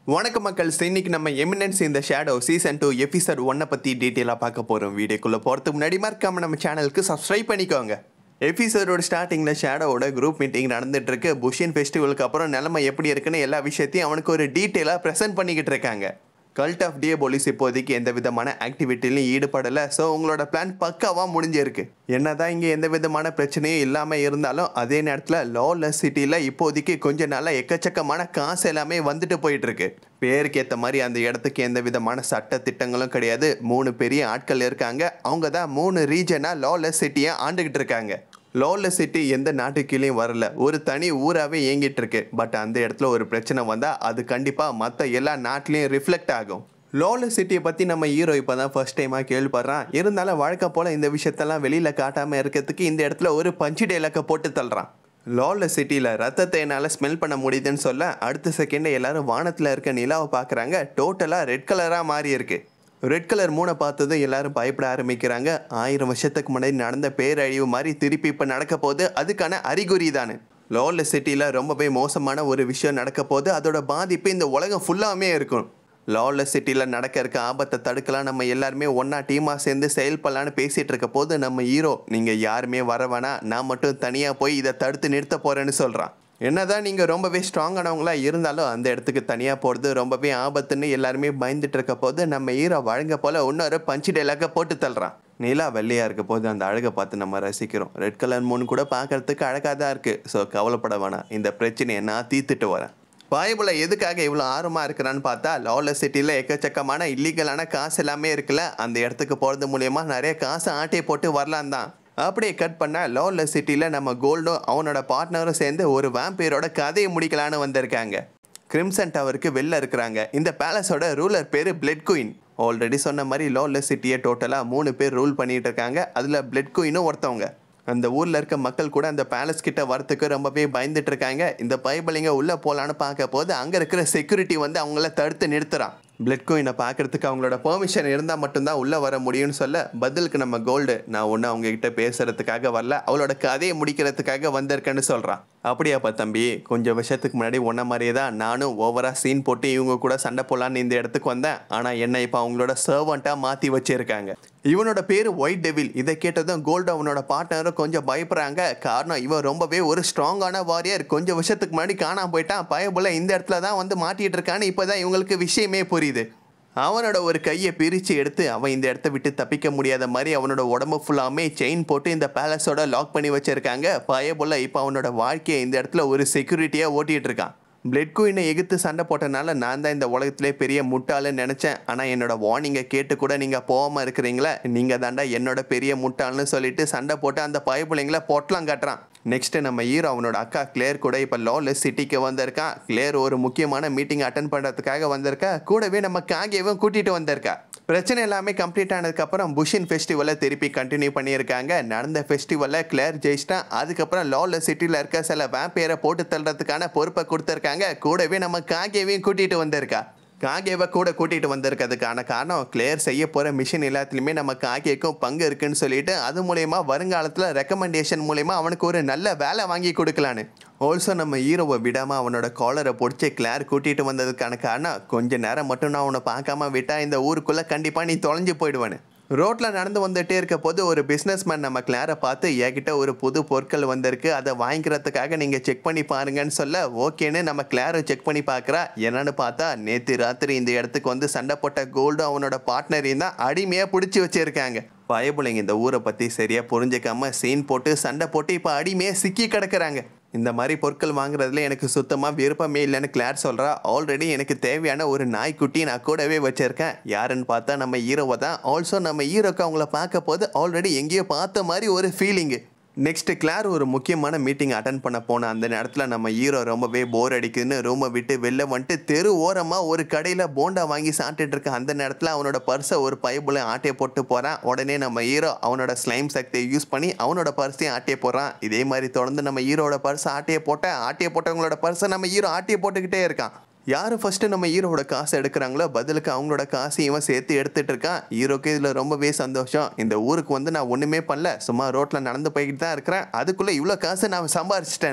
வணக்கம் மக்கள் இன்னைக்கு நம்ம எமினன்ஸ் இந்த ஷேடோ சீசன் டூ எபிசோட் ஒன்னை பற்றி டீட்டெயிலாக பார்க்க போகிறோம் வீடியோக்குள்ளே போகிறதுக்கு முன்னாடி மறக்காம நம்ம சேனலுக்கு சப்ஸ்கிரைப் பண்ணிக்கோங்க எபிசோடோட ஸ்டார்டிங்கில் ஷேடோவோட குரூப் மீட்டிங் நடந்துட்டு இருக்கு புஷின் ஃபெஸ்டிவலுக்கு அப்புறம் நிலைமை எப்படி இருக்குன்னு எல்லா விஷயத்தையும் அவனுக்கு ஒரு டீட்டெயிலாக ப்ரெசென்ட் பண்ணிக்கிட்டு இருக்காங்க கல்ட் ஆஃப் டிஏ போலீஸ் இப்போதைக்கு எந்த விதமான ஆக்டிவிட்டிலையும் ஈடுபடலை ஸோ உங்களோட பிளான் பக்காவாக முடிஞ்சிருக்கு என்னதான் இங்கே எந்த விதமான பிரச்சனையும் இல்லாமல் இருந்தாலும் அதே நேரத்தில் லாலெஸ் சிட்டியில் இப்போதைக்கு கொஞ்ச நாளாக எக்கச்சக்கமான காசு எல்லாமே வந்துட்டு போயிட்டு இருக்கு பேருக்கு ஏற்ற மாதிரி அந்த இடத்துக்கு எந்த விதமான சட்ட திட்டங்களும் கிடையாது மூணு பெரிய ஆட்கள் இருக்காங்க அவங்க தான் மூணு ரீஜனாக லாலெஸ் சிட்டியை ஆண்டுகிட்டு இருக்காங்க லோலஸ் சிட்டி எந்த நாட்டுக்கீழேயும் வரல ஒரு தனி ஊராகவே இயங்கிட்டு இருக்கு பட் அந்த இடத்துல ஒரு பிரச்சனை வந்தால் அது கண்டிப்பாக மற்ற எல்லா நாட்டிலையும் ரிஃப்ளெக்ட் ஆகும் லோலஸ் சிட்டியை பற்றி நம்ம ஹீரோ இப்போ தான் ஃபர்ஸ்ட் டைமாக கேள்விப்படுறான் இருந்தாலும் வழக்கம் போல் இந்த விஷயத்தெல்லாம் வெளியில் காட்டாமல் இருக்கிறதுக்கு இந்த இடத்துல ஒரு பஞ்சு டேலக்கை போட்டு தள்ளுறான் லோலஸ் சிட்டியில் ரத்தத்தை என்னால் ஸ்மெல் பண்ண முடியுதுன்னு சொல்ல அடுத்த செகண்டே எல்லாரும் வானத்தில் இருக்க நிலாவை பார்க்குறாங்க டோட்டலாக ரெட் கலராக மாறி இருக்கு ரெட் கலர் மூணை பார்த்ததும் எல்லாரும் பயப்பட ஆரம்பிக்கிறாங்க ஆயிரம் வருஷத்துக்கு முன்னாடி நடந்த பேரழிவு மாதிரி திருப்பி இப்போ நடக்க போகுது அதுக்கான அறிகுறி தானே லோலஸ் சிட்டியில் ரொம்பவே மோசமான ஒரு விஷயம் நடக்க போகுது அதோட பாதிப்பு இந்த உலகம் ஃபுல்லாமே இருக்கும் லாலஸ் சிட்டியில் நடக்க இருக்க ஆபத்தை தடுக்கலாம் நம்ம எல்லாருமே ஒன்றா டீமாக சேர்ந்து செயல்படலான்னு பேசிகிட்டு இருக்க போது நம்ம ஹீரோ நீங்கள் யாருமே வர வேணாம் நான் மட்டும் தனியாக போய் இதை தடுத்து நிறுத்த போகிறேன்னு சொல்கிறான் என்னதான் நீங்கள் ரொம்பவே ஸ்ட்ராங்கானவங்களா இருந்தாலும் அந்த இடத்துக்கு தனியாக போகிறது ரொம்பவே ஆபத்துன்னு எல்லாருமே பயந்துட்டு இருக்க போது நம்ம ஹீரோ வழங்க போல் இன்னொரு பஞ்சு டைலாக போட்டு தள்ளுறான் நிலா வெள்ளையாக இருக்க போது அந்த அழகை பார்த்து நம்ம ரசிக்கிறோம் ரெட் கலர் மூணு கூட பார்க்கறதுக்கு அழகாக தான் இருக்குது ஸோ கவலைப்பட வேணாம் இந்த பிரச்சனையை நான் தீர்த்துட்டு வரேன் பாய்புல எதுக்காக இவ்வளோ ஆர்வமாக இருக்கிறான்னு பார்த்தா லாலஸ் சிட்டியில் எக்கச்சக்கமான இல்லீகலான காசு எல்லாமே இருக்குல்ல அந்த இடத்துக்கு போகிறது மூலயமா நிறைய காசு ஆட்டையை போட்டு வரலாம் தான் அப்படியே கட் பண்ண லாலஸ் சிட்டியில் நம்ம கோல்டும் அவனோட பார்ட்னரும் சேர்ந்து ஒரு வேம்பையரோட கதையை முடிக்கலான்னு வந்திருக்காங்க கிரிம்சன் டவருக்கு வெளில இருக்கிறாங்க இந்த பேலஸோட ரூலர் பேர் பிளட் குயின் ஆல்ரெடி சொன்ன மாதிரி லாலஸ் சிட்டியை டோட்டலாக மூணு பேர் ரூல் பண்ணிட்டு இருக்காங்க அதில் பிளட் குயினும் ஒருத்தவங்க அந்த ஊரில் இருக்க மக்கள் கூட அந்த பேலஸ் கிட்ட வரத்துக்கு ரொம்பவே பயந்துட்டு இருக்காங்க இந்த பைபிளிங்க உள்ளே போகலான்னு பார்க்க போது அங்கே இருக்கிற செக்யூரிட்டி வந்து அவங்கள தடுத்து நிறுத்துறான் பிளட் கோயினை பார்க்கறதுக்கு அவங்களோட பெர்மிஷன் இருந்தால் மட்டும்தான் உள்ளே வர முடியும்னு சொல்ல பதிலுக்கு நம்ம கோல்டு நான் ஒன்றும் அவங்க கிட்ட பேசுறதுக்காக வரல அவளோட கதையை முடிக்கிறதுக்காக வந்திருக்கேன்னு சொல்கிறான் அப்படியாப்பா தம்பி கொஞ்சம் வருஷத்துக்கு முன்னாடி ஒன்றை மாதிரியே தான் நானும் ஓவராக சீன் போட்டு இவங்க கூட சண்டை போடலான்னு இந்த இடத்துக்கு வந்தேன் ஆனால் என்னை இப்போ அவங்களோட சர்வெண்ட்டாக மாற்றி வச்சிருக்காங்க இவனோட பேர் ஒயிட் டெவில் இதை கேட்டதும் கோல்டு அவனோட பார்ட்னரும் கொஞ்சம் பயப்படுறாங்க காரணம் இவன் ரொம்பவே ஒரு ஸ்ட்ராங்கான வாரியர் கொஞ்சம் வருஷத்துக்கு முன்னாடி காணாம போயிட்டான் பயபுல இந்த இடத்துல தான் வந்து மாட்டிட்டு இருக்கான்னு இப்போ தான் இவங்களுக்கு விஷயமே புரியுது அவனோட ஒரு கையை பிரித்து எடுத்து அவன் இந்த இடத்த விட்டு தப்பிக்க முடியாத மாதிரி அவனோட உடம்பு ஃபுல்லாமே செயின் போட்டு இந்த பேலஸோட லாக் பண்ணி வச்சிருக்காங்க பயபுல இப்போ அவனோட வாழ்க்கையை இந்த இடத்துல ஒரு செக்யூரிட்டியாக ஓட்டிகிட்டு இருக்கான் பிளட் குயினை எதிர்த்து சண்டை போட்டனால நான் தான் இந்த உலகத்திலே பெரிய முட்டாளுன்னு நினச்சேன் ஆனால் என்னோட வார்னிங்கை கேட்டு கூட நீங்கள் போகாமல் இருக்கிறீங்களா நீங்கள் தாண்டா என்னோட பெரிய முட்டாள்னு சொல்லிட்டு சண்டை போட்டு அந்த பயப்புள்ளைங்கள பொட்டலாம் காட்டுறான் நெக்ஸ்ட் நம்ம ஹீரோ அவனோட அக்கா கிளேர் கூட இப்போ லாலெஸ் சிட்டிக்கு வந்திருக்கான் கிளேர் ஒரு முக்கியமான மீட்டிங் அட்டன் பண்ணுறதுக்காக வந்திருக்கா கூடவே நம்ம காகேவும் கூட்டிகிட்டு வந்திருக்கா பிரச்சனை எல்லாமே கம்ப்ளீட் ஆனதுக்கப்புறம் புஷின் ஃபெஸ்டிவலை திருப்பி கண்டினியூ பண்ணியிருக்காங்க நடந்த ஃபெஸ்டிவலில் கிளேர் ஜெயிச்சிட்டா அதுக்கப்புறம் லாலெஸ் சிட்டியில் இருக்க சில வேம்பேரை போட்டு தள்ளுறதுக்கான பொறுப்பை கொடுத்துருக்காங்க கூடவே நம்ம காகேவையும் கூட்டிகிட்டு வந்திருக்கா காகேவை கூட கூட்டிகிட்டு வந்திருக்கிறதுக்கான காரணம் கிளியர் செய்ய போகிற மிஷின் எல்லாத்துலேயுமே நம்ம காகேக்கும் பங்கு இருக்குன்னு சொல்லிட்டு அது மூலயமா வருங்காலத்தில் ரெக்கமெண்டேஷன் மூலயமா அவனுக்கு ஒரு நல்ல வேலை வாங்கி கொடுக்கலான்னு ஆல்சோ நம்ம ஹீரோவை விடாமல் அவனோட காலரை பிடிச்சி கிளார் கூட்டிகிட்டு வந்ததுக்கான காரணம் கொஞ்ச நேரம் மட்டும் நான் அவனை பார்க்காம விட்டா இந்த ஊருக்குள்ளே கண்டிப்பாக நீ தொலைஞ்சு போயிடுவேன்னு ரோட்டில் நடந்து வந்துட்டே இருக்க போது ஒரு பிஸ்னஸ்மேன் நம்ம கிளாரை பார்த்து என்கிட்ட ஒரு புது பொருட்கள் வந்திருக்கு அதை வாங்கிக்கிறதுக்காக நீங்கள் செக் பண்ணி பாருங்கன்னு சொல்ல ஓகேன்னு நம்ம கிளாரும் செக் பண்ணி பார்க்குறா என்னன்னு பார்த்தா நேற்று ராத்திரி இந்த இடத்துக்கு வந்து சண்டை போட்ட கோல்டும் அவனோட பார்ட்னரையும் தான் அடிமையாக பிடிச்சி வச்சிருக்காங்க பயபுள்ளைங்க இந்த ஊரை பற்றி சரியாக புரிஞ்சுக்காம சீன் போட்டு சண்டை போட்டு இப்போ அடிமையாக சிக்கி கிடக்குறாங்க இந்த மாதிரி பொருட்கள் வாங்குறதுல எனக்கு சுத்தமாக விருப்பமே இல்லைன்னு கிளார் சொல்கிறா ஆல்ரெடி எனக்கு தேவையான ஒரு நாய்க்குட்டி நான் கூடவே வச்சுருக்கேன் யாருன்னு பார்த்தா நம்ம ஹீரோவை தான் ஆல்சோ நம்ம ஹீரோக்கு அவங்கள பார்க்க போது ஆல்ரெடி எங்கேயோ பார்த்த மாதிரி ஒரு ஃபீலிங்கு நெக்ஸ்ட் கிளார் ஒரு முக்கியமான மீட்டிங் அட்டன் பண்ண போன அந்த நேரத்தில் நம்ம ஹீரோ ரொம்பவே போர் அடிக்குதுன்னு ரூமை விட்டு வெளில வந்துட்டு தெரு ஓரமாக ஒரு கடையில் போண்டா வாங்கி சாப்பிட்டுட்டு இருக்க அந்த நேரத்தில் அவனோட பர்ஸை ஒரு பைப்புல ஆட்டையை போட்டு போகிறான் உடனே நம்ம ஹீரோ அவனோட ஸ்லைம் சக்தியை யூஸ் பண்ணி அவனோட பர்ஸையும் ஆட்டையை போடுறான் இதே மாதிரி தொடர்ந்து நம்ம ஹீரோட பர்ஸை ஆட்டையை போட்ட ஆட்டையை போட்டவங்களோட பர்ஸை நம்ம ஹீரோ ஆட்டையை போட்டுக்கிட்டே இருக்கான் யார் ஃபஸ்ட்டு நம்ம ஹீரோவோட காசை எடுக்கிறாங்களோ பதிலுக்கு அவங்களோட காசை இவன் சேர்த்து எடுத்துட்டு இருக்கான் ஹீரோக்கு இதில் ரொம்பவே சந்தோஷம் இந்த ஊருக்கு வந்து நான் ஒன்றுமே பண்ணல சும்மா ரோட்டில் நடந்து போய்கிட்டு தான் இருக்கிறேன் அதுக்குள்ளே இவ்வளோ காசை நான் சம்பாரிச்சிட்டேன்னு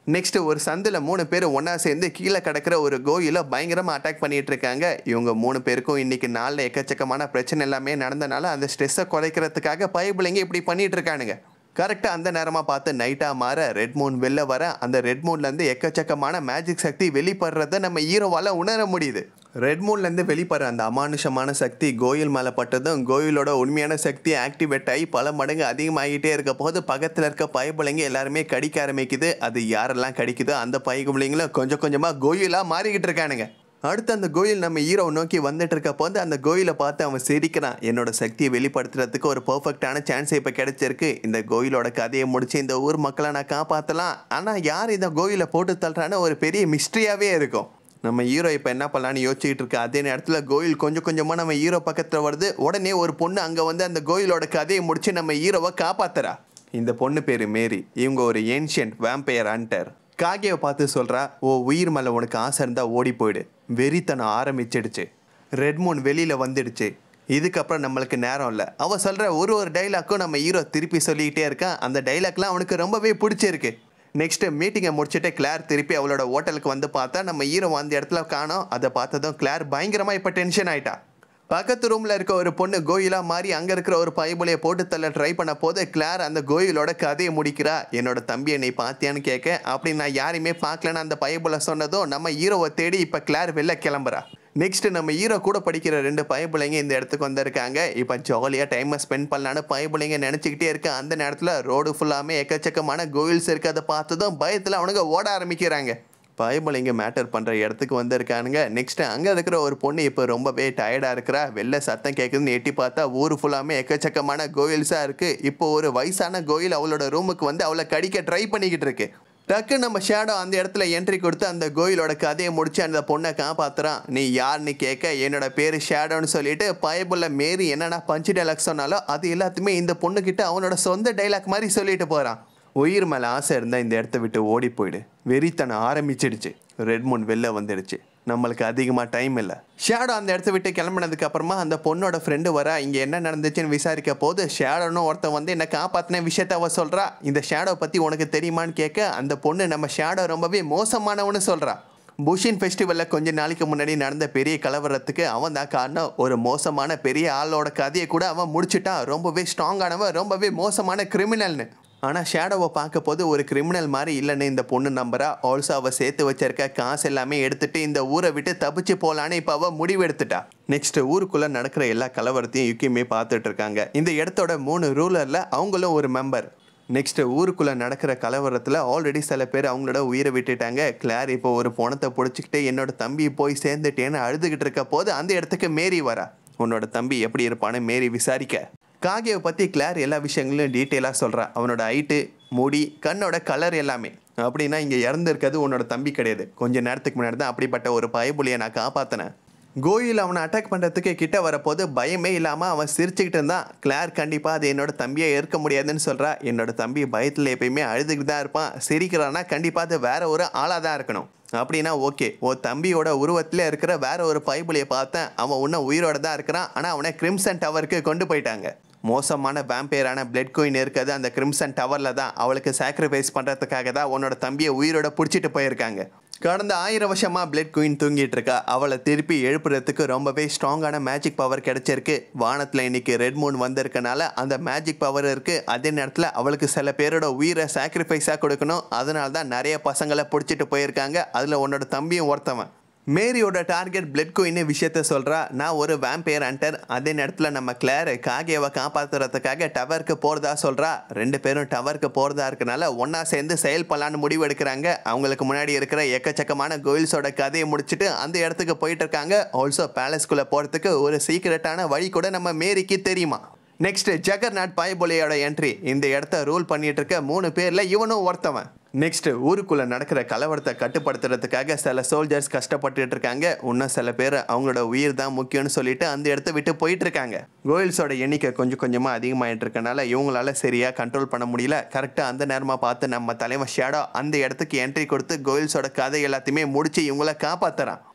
நெக்ஸ்ட் ஒரு சந்தில் மூணு பேர் ஒன்றா சேர்ந்து கீழே கிடக்கிற ஒரு கோயிலை பயங்கரமாக அட்டாக் பண்ணிட்டு இருக்காங்க இவங்க மூணு பேருக்கும் இன்னைக்கு நாளில் எக்கச்சக்கமான பிரச்சனை எல்லாமே நடந்தனால அந்த ஸ்ட்ரெஸ்ஸை குறைக்கிறதுக்காக பயப்பிள்ளைங்க இப்படி பண்ணிட்டு இருக்கானுங்க கரெக்டாக அந்த நேரமாக பார்த்து நைட்டாக மாற ரெட் மூன் வெளில வர அந்த ரெட் மூன்லேருந்து எக்கச்சக்கமான மேஜிக் சக்தி வெளிப்படுறத நம்ம ஹீரோவால் உணர முடியுது ரெட் மூன்லேருந்து வெளிப்படுற அந்த அமானுஷமான சக்தி கோயில் மேலே பட்டதும் கோயிலோட உண்மையான சக்தி ஆக்டிவேட் ஆகி பல மடங்கு அதிகமாகிட்டே இருக்க போது பக்கத்தில் இருக்க பயப்பிள்ளைங்க எல்லாருமே கடிக்க ஆரம்பிக்குது அது யாரெல்லாம் கடிக்குதோ அந்த பயப்பிள்ளைங்களும் கொஞ்சம் கொஞ்சமாக கோயிலாக மாறிக்கிட்டு இருக்கானுங்க அடுத்து அந்த கோயில் நம்ம ஹீரோ நோக்கி வந்துட்டு இருக்க போது அந்த கோயிலை பார்த்து அவன் சிரிக்கிறான் என்னோட சக்தியை வெளிப்படுத்துறதுக்கு ஒரு பர்ஃபெக்டான சான்ஸ் இப்போ கிடைச்சிருக்கு இந்த கோயிலோட கதையை முடிச்சு இந்த ஊர் மக்களை நான் காப்பாற்றலாம் ஆனால் யார் இந்த கோயிலை போட்டு தள்ளுறான்னு ஒரு பெரிய மிஸ்ட்ரியாகவே இருக்கும் நம்ம ஹீரோ இப்போ என்ன பண்ணலான்னு யோசிச்சுட்டு இருக்க அதே நேரத்தில் கோயில் கொஞ்சம் கொஞ்சமாக நம்ம ஹீரோ பக்கத்தில் வருது உடனே ஒரு பொண்ணு அங்கே வந்து அந்த கோயிலோட கதையை முடிச்சு நம்ம ஹீரோவை காப்பாத்துறா இந்த பொண்ணு பேர் மேரி இவங்க ஒரு ஏன்ஷியன்ட் வேம்பையர் ஹண்டர் காகியை பார்த்து சொல்கிறா ஓ உயிர் மேலே உனக்கு ஆசை இருந்தால் ஓடி போயிடு வெறித்தனம் ஆரம்பிச்சிடுச்சு ரெட் மூன் வெளியில் வந்துடுச்சு இதுக்கப்புறம் நம்மளுக்கு நேரம் இல்லை அவள் சொல்கிற ஒரு ஒரு டைலாக்கும் நம்ம ஹீரோ திருப்பி சொல்லிக்கிட்டே இருக்கான் அந்த டைலாக்லாம் அவனுக்கு ரொம்பவே பிடிச்சிருக்கு நெக்ஸ்ட்டு மீட்டிங்கை முடிச்சுட்டு கிளார் திருப்பி அவளோட ஹோட்டலுக்கு வந்து பார்த்தா நம்ம ஹீரோ அந்த இடத்துல காணோம் அதை பார்த்ததும் கிளார் பயங்கரமாக இப்போ டென்ஷன் ஆயிட்டா பக்கத்து ரூமில் இருக்க ஒரு பொண்ணு கோயிலா மாறி அங்கே இருக்கிற ஒரு பைபிளையை போட்டு தள்ள ட்ரை பண்ண போது கிளார் அந்த கோயிலோட கதையை முடிக்கிறா என்னோட தம்பியை நீ பார்த்தியான்னு கேட்க அப்படி நான் யாரையுமே பார்க்கலன்னு அந்த பைபிளை சொன்னதும் நம்ம ஹீரோவை தேடி இப்போ கிளார் வெளில கிளம்புறா நெக்ஸ்ட் நம்ம ஹீரோ கூட படிக்கிற ரெண்டு பயபிள்ளைங்க இந்த இடத்துக்கு வந்திருக்காங்க இப்போ ஜாலியாக டைமை ஸ்பெண்ட் பண்ணலான்னு பயபிள்ளைங்க நினச்சிக்கிட்டே இருக்க அந்த நேரத்தில் ரோடு ஃபுல்லாமே எக்கச்சக்கமான கோயில்ஸ் இருக்கு அதை பார்த்ததும் பயத்தில் அவனுங்க ஓட ஆரம்பிக்கிறாங்க பயபிள்ளைங்க மேட்டர் பண்ணுற இடத்துக்கு வந்திருக்கானுங்க நெக்ஸ்ட் அங்கே இருக்கிற ஒரு பொண்ணு இப்போ ரொம்பவே டயர்டாக இருக்கிறா வெளில சத்தம் கேட்குதுன்னு எட்டி பார்த்தா ஊர் ஃபுல்லாமே எக்கச்சக்கமான கோயில்ஸாக இருக்குது இப்போ ஒரு வயசான கோயில் அவளோட ரூமுக்கு வந்து அவளை கடிக்க ட்ரை பண்ணிக்கிட்டு இருக்கு டக்கு நம்ம ஷேடோ அந்த இடத்துல என்ட்ரி கொடுத்து அந்த கோயிலோட கதையை முடிச்சு அந்த பொண்ணை காப்பாத்துறான் நீ யாருன்னு கேட்க என்னோட பேர் ஷேடோன்னு சொல்லிட்டு பயபுள்ள மேரி என்னென்ன பஞ்சு டைலாக் சொன்னாலோ அது எல்லாத்தையுமே இந்த பொண்ணுக்கிட்ட அவனோட சொந்த டைலாக் மாதிரி சொல்லிட்டு போகிறான் உயிர் மேலே ஆசை இருந்தால் இந்த இடத்த விட்டு ஓடி போயிடு வெறித்தனம் ஆரம்பிச்சிடுச்சு ரெட் மூன் வெளில வந்துடுச்சு நம்மளுக்கு அதிகமாக டைம் இல்லை ஷேடோ அந்த இடத்த விட்டு கிளம்புனதுக்கு அப்புறமா அந்த பொண்ணோட ஃப்ரெண்டு வர இங்கே என்ன நடந்துச்சுன்னு விசாரிக்க போது ஷேடோன்னு ஒருத்தன் வந்து என்ன காப்பாற்றின விஷயத்த அவ சொல்கிறா இந்த ஷேடோ பற்றி உனக்கு தெரியுமான்னு கேட்க அந்த பொண்ணு நம்ம ஷேடோ ரொம்பவே மோசமானவன்னு சொல்கிறா புஷின் ஃபெஸ்டிவலில் கொஞ்ச நாளைக்கு முன்னாடி நடந்த பெரிய கலவரத்துக்கு அவன் தான் காரணம் ஒரு மோசமான பெரிய ஆளோட கதையை கூட அவன் முடிச்சுட்டான் ரொம்பவே ஸ்ட்ராங்கானவன் ரொம்பவே மோசமான கிரிமினல்னு ஆனால் ஷேடோவை பார்க்க போது ஒரு கிரிமினல் மாதிரி இல்லைன்னு இந்த பொண்ணு நம்புறா ஆல்சோ அவள் சேர்த்து வச்சிருக்க காசு எல்லாமே எடுத்துட்டு இந்த ஊரை விட்டு தப்பிச்சு போகலான்னு இப்போ அவள் முடிவு எடுத்துட்டா நெக்ஸ்ட் ஊருக்குள்ளே நடக்கிற எல்லா கலவரத்தையும் யுக்கியுமே பார்த்துட்டு இருக்காங்க இந்த இடத்தோட மூணு ரூலரில் அவங்களும் ஒரு மெம்பர் நெக்ஸ்ட் ஊருக்குள்ளே நடக்கிற கலவரத்தில் ஆல்ரெடி சில பேர் அவங்களோட உயிரை விட்டுட்டாங்க கிளார் இப்போ ஒரு பணத்தை பிடிச்சிக்கிட்டு என்னோட தம்பி போய் சேர்ந்துட்டேன்னு அழுதுகிட்டு இருக்க போது அந்த இடத்துக்கு மேரி வரா உன்னோட தம்பி எப்படி இருப்பான்னு மேரி விசாரிக்க காகியை பற்றி கிளார் எல்லா விஷயங்களையும் டீட்டெயிலாக சொல்கிறா அவனோட ஹைட்டு முடி கண்ணோட கலர் எல்லாமே அப்படின்னா இங்கே இறந்துருக்கிறது உன்னோட தம்பி கிடையாது கொஞ்ச நேரத்துக்கு முன்னாடி தான் அப்படிப்பட்ட ஒரு பயபுலியை நான் காப்பாற்றினேன் கோயில் அவனை அட்டாக் பண்ணுறதுக்கு கிட்ட வரப்போது பயமே இல்லாமல் அவன் சிரிச்சுக்கிட்டு இருந்தான் கிளார் கண்டிப்பாக அது என்னோட தம்பியை ஏற்க முடியாதுன்னு சொல்கிறா என்னோட தம்பி பயத்தில் எப்பயுமே அழுதுகிட்டு தான் இருப்பான் சிரிக்கிறான்னா கண்டிப்பாக அது வேற ஒரு ஆளாக தான் இருக்கணும் அப்படின்னா ஓகே ஓ தம்பியோட உருவத்தில் இருக்கிற வேற ஒரு பைபிளையை பார்த்தேன் அவன் இன்னும் உயிரோட தான் இருக்கிறான் ஆனால் அவனை கிரிம்சன் டவருக்கு கொண்டு போயிட்டாங்க மோசமான வேம்பையரான பிளட் கோயின் இருக்கிறது அந்த கிரிம்சன் டவரில் தான் அவளுக்கு சாக்ரிஃபைஸ் பண்ணுறதுக்காக தான் உன்னோட தம்பியை உயிரோட பிடிச்சிட்டு போயிருக்காங்க கடந்த ஆயிரம் வருஷமா பிளட் குயின் தூங்கிட்டு இருக்கா அவளை திருப்பி எழுப்புறதுக்கு ரொம்பவே ஸ்ட்ராங்கான மேஜிக் பவர் கிடைச்சிருக்கு வானத்தில் இன்னைக்கு ரெட் மூன் வந்திருக்கனால அந்த மேஜிக் பவர் இருக்கு அதே நேரத்தில் அவளுக்கு சில பேரோட உயிரை சாக்ரிஃபைஸாக கொடுக்கணும் அதனால தான் நிறைய பசங்களை பிடிச்சிட்டு போயிருக்காங்க அதில் உன்னோட தம்பியும் ஒருத்தவன் மேரியோட டார்கெட் பிளட் குயின் விஷயத்த சொல்கிறா நான் ஒரு வேம்பையர் ஹண்டர் அதே நேரத்தில் நம்ம கிளேர் காகியவை காப்பாற்றுறதுக்காக டவருக்கு போகிறதா சொல்கிறா ரெண்டு பேரும் டவருக்கு போகிறதா இருக்கனால ஒன்றா சேர்ந்து செயல் பண்ணலான்னு முடிவு எடுக்கிறாங்க அவங்களுக்கு முன்னாடி இருக்கிற எக்கச்சக்கமான கோயில்ஸோட கதையை முடிச்சுட்டு அந்த இடத்துக்கு போயிட்டு இருக்காங்க ஆல்சோ பேலஸ்குள்ளே போகிறதுக்கு ஒரு சீக்கிரட்டான வழி கூட நம்ம மேரிக்கு தெரியுமா நெக்ஸ்ட் ஜெகர்நாட் பாய்பொலியோட என்ட்ரி இந்த இடத்த ரூல் பண்ணிட்டு இருக்க மூணு பேர்ல இவனும் ஒருத்தவன் நெக்ஸ்ட் ஊருக்குள்ள நடக்கிற கலவரத்தை கட்டுப்படுத்துறதுக்காக சில சோல்ஜர்ஸ் கஷ்டப்பட்டுட்டு இருக்காங்க இன்னும் சில பேர் அவங்களோட உயிர் தான் முக்கியம்னு சொல்லிட்டு அந்த இடத்த விட்டு போயிட்டு இருக்காங்க கோயில்ஸோட எண்ணிக்கை கொஞ்சம் கொஞ்சமா அதிகமாயிட்டு இருக்கனால இவங்களால சரியா கண்ட்ரோல் பண்ண முடியல கரெக்டா அந்த நேரமா பார்த்து நம்ம தலைவன் ஷேடோ அந்த இடத்துக்கு என்ட்ரி கொடுத்து கோயில்ஸோட கதை எல்லாத்தையுமே முடிச்சு இவங்கள காப்பாத்துறான்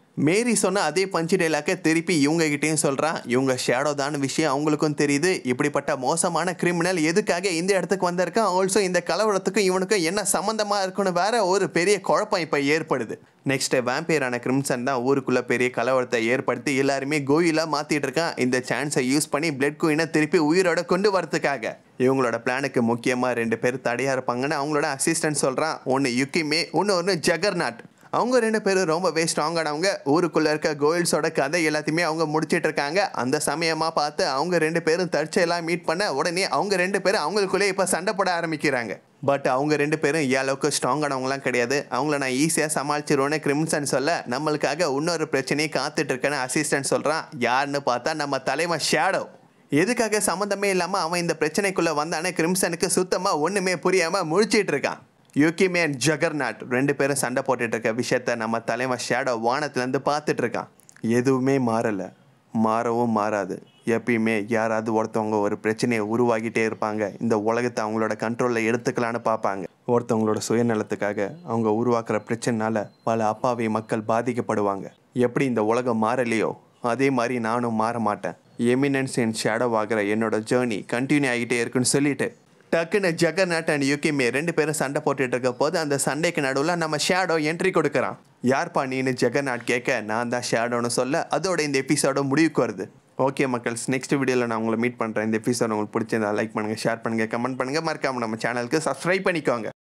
மேரி சொன்ன அதே பஞ்சு டைலாக்கை திருப்பி இவங்க கிட்டேயும் சொல்கிறான் இவங்க ஷேடோ தான் விஷயம் அவங்களுக்கும் தெரியுது இப்படிப்பட்ட மோசமான கிரிமினல் எதுக்காக இந்த இடத்துக்கு வந்திருக்கான் ஆல்சோ இந்த கலவரத்துக்கும் இவனுக்கும் என்ன சம்மந்தமாக இருக்குன்னு வேற ஒரு பெரிய குழப்பம் இப்போ ஏற்படுது நெக்ஸ்ட் வேம்பையரான கிரிம்சன் தான் ஊருக்குள்ள பெரிய கலவரத்தை ஏற்படுத்தி எல்லாருமே கோயிலாக மாற்றிட்டு இருக்கான் இந்த சான்ஸை யூஸ் பண்ணி பிளட் குயினை திருப்பி உயிரோட கொண்டு வரதுக்காக இவங்களோட பிளானுக்கு முக்கியமாக ரெண்டு பேர் தடையாக இருப்பாங்கன்னு அவங்களோட அசிஸ்டன்ட் சொல்கிறான் ஒன்று யுக்கிமே இன்னொன்று ஜெகர்நாட் அவங்க ரெண்டு பேரும் ரொம்பவே ஸ்ட்ராங்கானவங்க ஊருக்குள்ளே இருக்க கோயில்ஸோட கதை எல்லாத்தையுமே அவங்க முடிச்சிட்டு இருக்காங்க அந்த சமயமாக பார்த்து அவங்க ரெண்டு பேரும் தற்செயலாக மீட் பண்ண உடனே அவங்க ரெண்டு பேரும் அவங்களுக்குள்ளே இப்போ சண்டை போட ஆரம்பிக்கிறாங்க பட் அவங்க ரெண்டு பேரும் ஏன் அளவுக்கு ஸ்ட்ராங்கானவங்களாம் கிடையாது அவங்கள நான் ஈஸியாக சமாளிச்சிருவேன்னு கிரிம்சன் சொல்ல நம்மளுக்காக இன்னொரு பிரச்சனையை காத்துட்டு இருக்கேன்னு அசிஸ்டன்ட் சொல்கிறான் யாருன்னு பார்த்தா நம்ம தலைவன் ஷேடோ எதுக்காக சம்மந்தமே இல்லாமல் அவன் இந்த பிரச்சனைக்குள்ளே வந்தானே கிரிம்சனுக்கு சுத்தமாக ஒன்றுமே புரியாமல் முழிச்சிட்டு இருக்கான் யூகிமே அண்ட் ஜகர்நாட் ரெண்டு பேரும் சண்டை போட்டுட்டு இருக்க விஷயத்த நம்ம தலைவன் ஷேடோ வானத்துலேருந்து பார்த்துட்டு இருக்கான் எதுவுமே மாறலை மாறவும் மாறாது எப்பயுமே யாராவது ஒருத்தவங்க ஒரு பிரச்சனையை உருவாகிட்டே இருப்பாங்க இந்த உலகத்தை அவங்களோட கண்ட்ரோலில் எடுத்துக்கலான்னு பார்ப்பாங்க ஒருத்தவங்களோட சுயநலத்துக்காக அவங்க உருவாக்குற பிரச்சனைனால பல அப்பாவி மக்கள் பாதிக்கப்படுவாங்க எப்படி இந்த உலகம் மாறலையோ அதே மாதிரி நானும் மாற மாட்டேன் எமினன்ஸ் என் ஷேடோ ஆகிற என்னோட ஜேர்னி கண்டினியூ ஆகிட்டே இருக்குன்னு சொல்லிட்டு டக்குன்னு ஜெகநாட் அண்ட் யுகிமே ரெண்டு பேரும் சண்டை போட்டுட்டு இருக்க போது அந்த சண்டைக்கு நடுவில் நம்ம ஷேடோ என்ட்ரி கொடுக்குறான் யார்ப்பா நீன்னு ஜெகநாட் கேட்க நான் தான் ஷேடோன்னு சொல்ல அதோட இந்த எபிசோட முடிவுக்கு வருது ஓகே மக்கள்ஸ் நெக்ஸ்ட் வீடியோவில் நான் உங்களை மீட் பண்ணுறேன் இந்த எபிசோட் உங்களுக்கு பிடிச்சிருந்தா லைக் பண்ணுங்கள் ஷேர் பண்ணுங்கள் கமெண்ட் பண்ணுங்கள் மறக்காம நம்ம சேனலுக்கு சப்ஸ்கிரைப் பண்ணிக்கோங்க